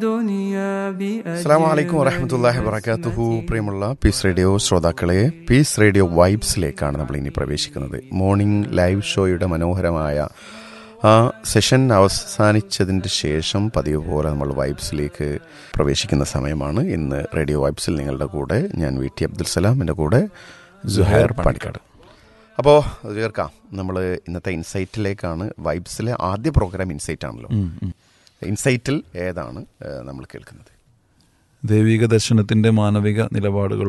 الدنيا അസ്സാം വലൈക്കും വറഹമത്തല്ലാഹി വബർക്കാത്തുഹു പ്രിയമുള്ള പീസ് റേഡിയോ ശ്രോതാക്കളെ പീസ് റേഡിയോ വൈബ്സിലേക്കാണ് നമ്മൾ ഇനി പ്രവേശിക്കുന്നത് മോർണിംഗ് ലൈവ് ഷോയുടെ മനോഹരമായ ആ സെഷൻ അവസാനിച്ചതിൻ്റെ ശേഷം പതിവ് പോലെ നമ്മൾ വൈബ്സിലേക്ക് പ്രവേശിക്കുന്ന സമയമാണ് ഇന്ന് റേഡിയോ വൈബ്സിൽ നിങ്ങളുടെ കൂടെ ഞാൻ വി ടി അബ്ദുൽ സലാം എൻ്റെ കൂടെ ജുഹൈർ പാണിക്കാട് അപ്പോൾ ചേർക്കാം നമ്മൾ ഇന്നത്തെ ഇൻസൈറ്റിലേക്കാണ് വൈബ്സിലെ ആദ്യ പ്രോഗ്രാം ഇൻസൈറ്റ് ആണല്ലോ ഇൻസൈറ്റിൽ ഏതാണ് ഏഹ്, നമ്മൾ കേൾക്കുന്നത് ദൈവിക ദർശനത്തിന്റെ മാനവിക നിലപാടുകൾ